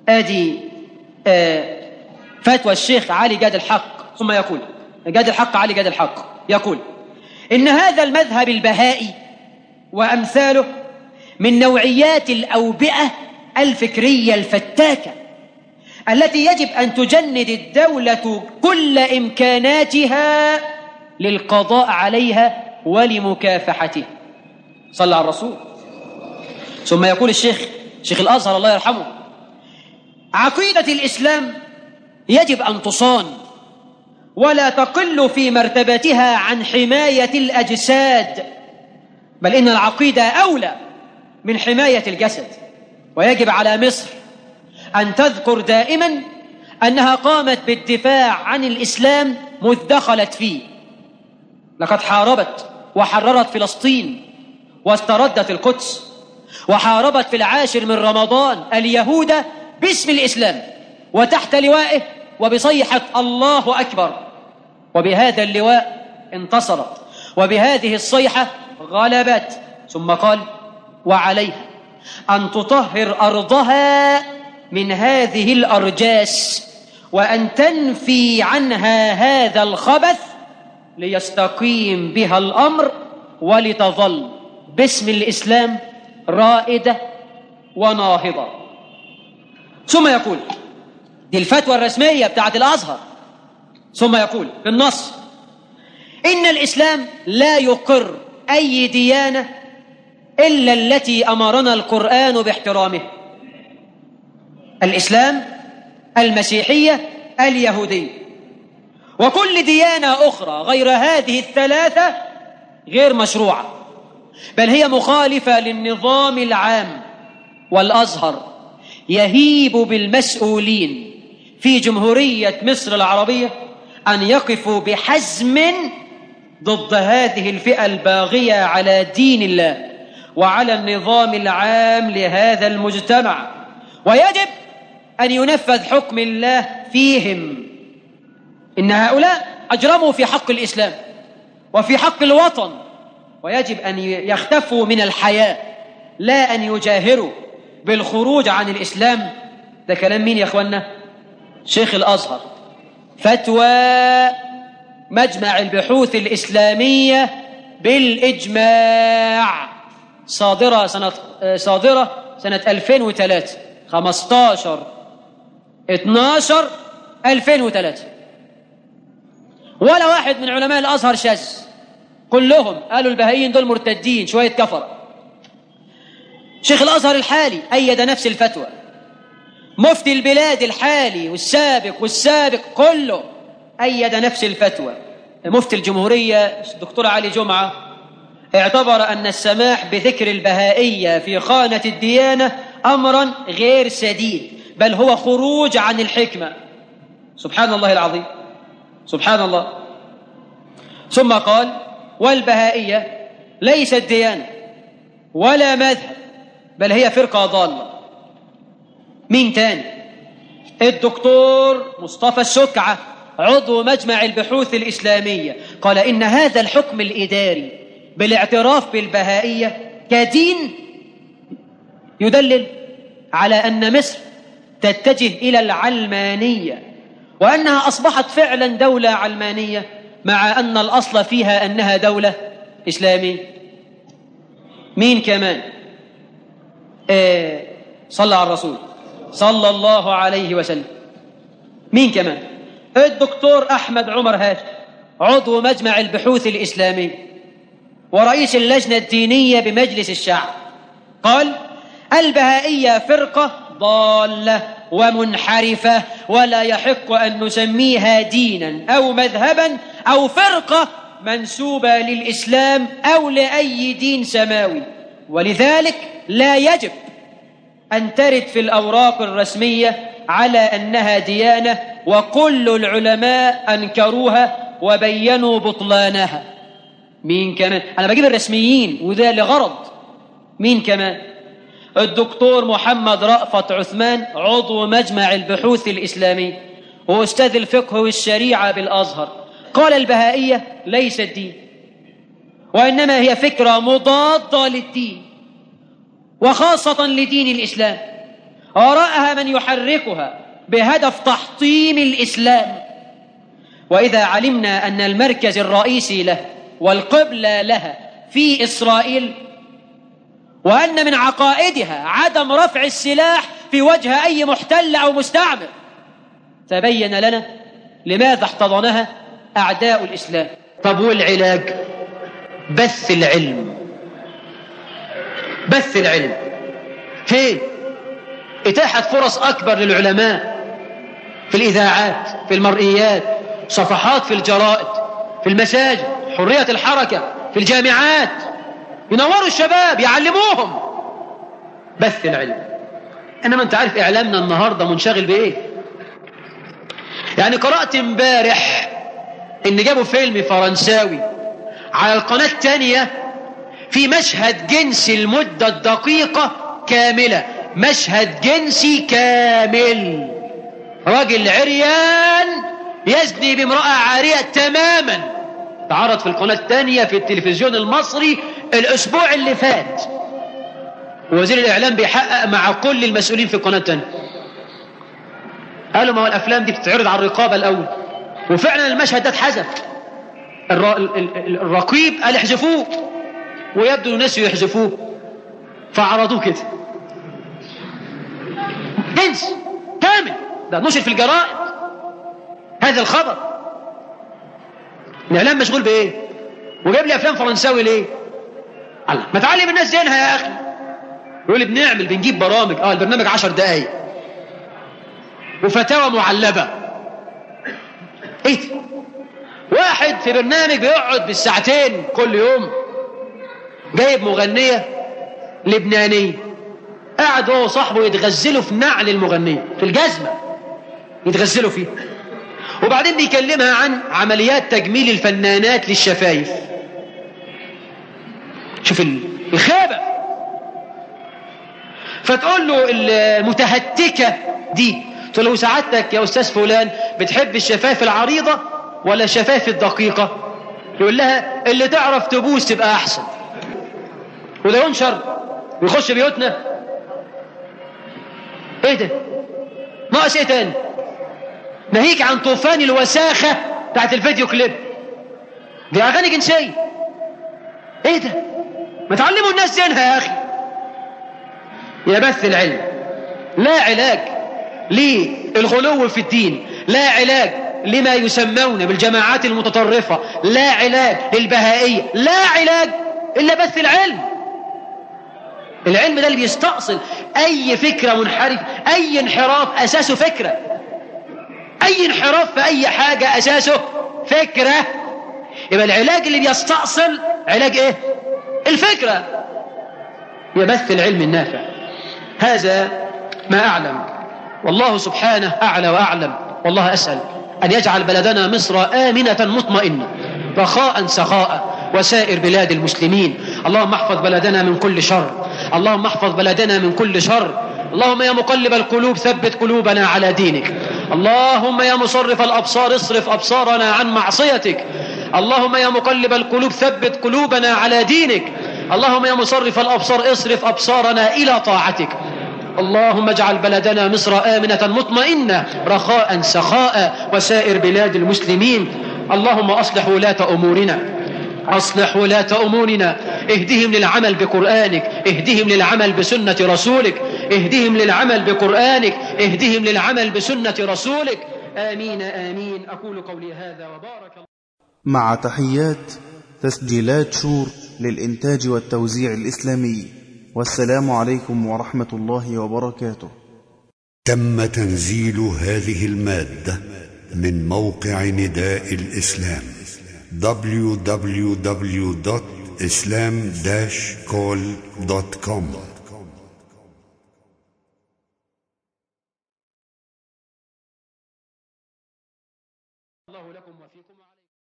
S3: ادي آه فتوى الشيخ علي جاد الحق ثم يقول جاد الحق علي جاد الحق يقول إن هذا المذهب البهائي وأمثاله من نوعيات الأوبئة الفكرية الفتاكة التي يجب أن تجند الدولة كل إمكاناتها للقضاء عليها ولمكافحتها صلى على الرسول ثم يقول الشيخ شيخ الأزهر الله يرحمه عقيدة الإسلام يجب أن تصان ولا تقل في مرتبتها عن حماية الأجساد بل إن العقيدة أولى من حماية الجسد ويجب على مصر أن تذكر دائما أنها قامت بالدفاع عن الإسلام مذ دخلت فيه لقد حاربت وحررت فلسطين واستردت القدس وحاربت في العاشر من رمضان اليهود باسم الإسلام وتحت لوائه وبصيحة الله أكبر وبهذا اللواء انتصرت وبهذه الصيحة غلبت ثم قال وعليها أن تطهر أرضها من هذه الأرجاس وأن تنفي عنها هذا الخبث ليستقيم بها الأمر ولتظل باسم الإسلام رائدة وناهضة ثم يقول دي الفتوى الرسمية بتاعت الأزهر ثم يقول في النص إن الإسلام لا يقر أي ديانة إلا التي أمرنا القرآن باحترامه الإسلام المسيحية اليهودية وكل ديانة أخرى غير هذه الثلاثة غير مشروعة بل هي مخالفة للنظام العام والأزهر يهيب بالمسؤولين في جمهورية مصر العربية أن يقفوا بحزم ضد هذه الفئة الباغية على دين الله وعلى النظام العام لهذا المجتمع ويجب أن ينفذ حكم الله فيهم إن هؤلاء أجرموا في حق الإسلام وفي حق الوطن ويجب أن يختفوا من الحياة لا أن يجاهروا بالخروج عن الإسلام ده كلام مين يا أخوانا شيخ الأزهر فتوى مجمع البحوث الإسلامية بالإجماع صادرة سنة صادرة سنة 2003 15 12 2003 ولا واحد من علماء الأزهر شاذ كلهم قالوا البهائيين دول مرتدين شوية كفر شيخ الأزهر الحالي أيد نفس الفتوى مفتي البلاد الحالي والسابق والسابق كله أيد نفس الفتوى مفتي الجمهورية الدكتور علي جمعة اعتبر أن السماح بذكر البهائية في خانة الديانة أمرا غير سديد بل هو خروج عن الحكمة سبحان الله العظيم سبحان الله ثم قال والبهائية ليست ديانة ولا مذهب بل هي فرقة ضالة مين تاني الدكتور مصطفى السكعة عضو مجمع البحوث الإسلامية قال إن هذا الحكم الإداري بالاعتراف بالبهائية كدين يدلل على أن مصر تتجه إلى العلمانية وأنها أصبحت فعلا دولة علمانية مع أن الأصل فيها أنها دولة إسلامية مين كمان إيه صلى على الرسول صلى الله عليه وسلم مين كمان الدكتور أحمد عمر هاشم عضو مجمع البحوث الإسلامي ورئيس اللجنة الدينية بمجلس الشعب قال البهائية فرقة ضالة ومنحرفة ولا يحق أن نسميها دينا أو مذهبا أو فرقة منسوبة للإسلام أو لأي دين سماوي ولذلك لا يجب أن ترد في الأوراق الرسمية على أنها ديانة وكل العلماء أنكروها وبينوا بطلانها مين كمان أنا بجيب الرسميين وده لغرض مين كمان الدكتور محمد رأفت عثمان عضو مجمع البحوث الإسلامي وأستاذ الفقه والشريعة بالأزهر قال البهائية ليست دين وإنما هي فكرة مضادة للدين وخاصة لدين الإسلام وراءها من يحركها بهدف تحطيم الإسلام وإذا علمنا أن المركز الرئيسي له والقبلة لها في إسرائيل وأن من عقائدها عدم رفع السلاح في وجه أي محتل أو مستعمر تبين لنا لماذا احتضنها أعداء الإسلام طب والعلاج بث العلم بث العلم فين إتاحة فرص أكبر للعلماء في الإذاعات في المرئيات صفحات في الجرائد في المساجد حرية الحركة في الجامعات ينوروا الشباب يعلموهم بث العلم انما انت عارف اعلامنا النهارده منشغل بايه يعني قرات امبارح ان جابوا فيلم فرنساوي على القناه الثانيه في مشهد جنسي المده الدقيقه كامله مشهد جنسي كامل راجل عريان يزني بامراه عاريه تماما تعرض في القناه الثانيه في التلفزيون المصري الاسبوع اللي فات وزير الاعلام بيحقق مع كل المسؤولين في القناه الثانيه قالوا ما هو الافلام دي بتتعرض على الرقابه الاول وفعلا المشهد ده اتحذف الر... الرقيب قال احذفوه ويبدو الناس يحذفوه فعرضوه كده جنس كامل ده نشر في الجرائد هذا الخبر الاعلام مشغول بايه وجايب لي افلام فرنساوي ليه الله ما تعلم الناس زينها يا اخي يقول لي بنعمل بنجيب برامج اه البرنامج عشر دقايق وفتاوى معلبة ايه ده؟ واحد في برنامج بيقعد بالساعتين كل يوم جايب مغنية لبنانية قاعد هو وصاحبه يتغزلوا في نعل المغنية في الجزمة يتغزلوا فيه وبعدين بيكلمها عن عمليات تجميل الفنانات للشفايف شوف الخابة فتقول له المتهتكة دي تقول له سعادتك يا أستاذ فلان بتحب الشفايف العريضة ولا الشفايف الدقيقة يقول لها اللي تعرف تبوس تبقى أحسن وده ينشر ويخش بيوتنا ايه ده ناقص ايه تاني ناهيك عن طوفان الوساخة بتاعت الفيديو كليب دي أغاني جنسية ايه ده ما تعلموا الناس دينها يا أخي يا بث العلم لا علاج للغلو في الدين لا علاج لما يسمون بالجماعات المتطرفة لا علاج للبهائية لا علاج إلا بث العلم العلم ده اللي بيستأصل أي فكرة منحرف أي انحراف أساسه فكرة أي انحراف في أي حاجة أساسه فكرة يبقى العلاج اللي بيستأصل علاج إيه الفكرة يبث العلم النافع هذا ما أعلم والله سبحانه أعلى وأعلم والله أسأل أن يجعل بلدنا مصر آمنة مطمئنة رخاء سخاء وسائر بلاد المسلمين اللهم احفظ بلدنا من كل شر اللهم احفظ بلدنا من كل شر اللهم يا مقلب القلوب ثبت قلوبنا على دينك اللهم يا مصرف الأبصار اصرف أبصارنا عن معصيتك اللهم يا مقلب القلوب ثبت قلوبنا على دينك اللهم يا مصرف الأبصار اصرف أبصارنا إلى طاعتك اللهم اجعل بلدنا مصر آمنة مطمئنة رخاء سخاء وسائر بلاد المسلمين اللهم أصلح ولاة أمورنا أصلح ولاة أمورنا اهدهم للعمل بقرآنك اهدهم للعمل بسنة رسولك اهدهم للعمل بقرآنك اهدهم للعمل بسنة رسولك آمين آمين أقول قولي هذا وبارك الله
S2: مع تحيات تسجيلات شور للإنتاج والتوزيع الإسلامي والسلام عليكم ورحمة الله وبركاته
S1: تم تنزيل هذه المادة من موقع نداء الإسلام www.islam-call.com
S3: الله لكم وفيكم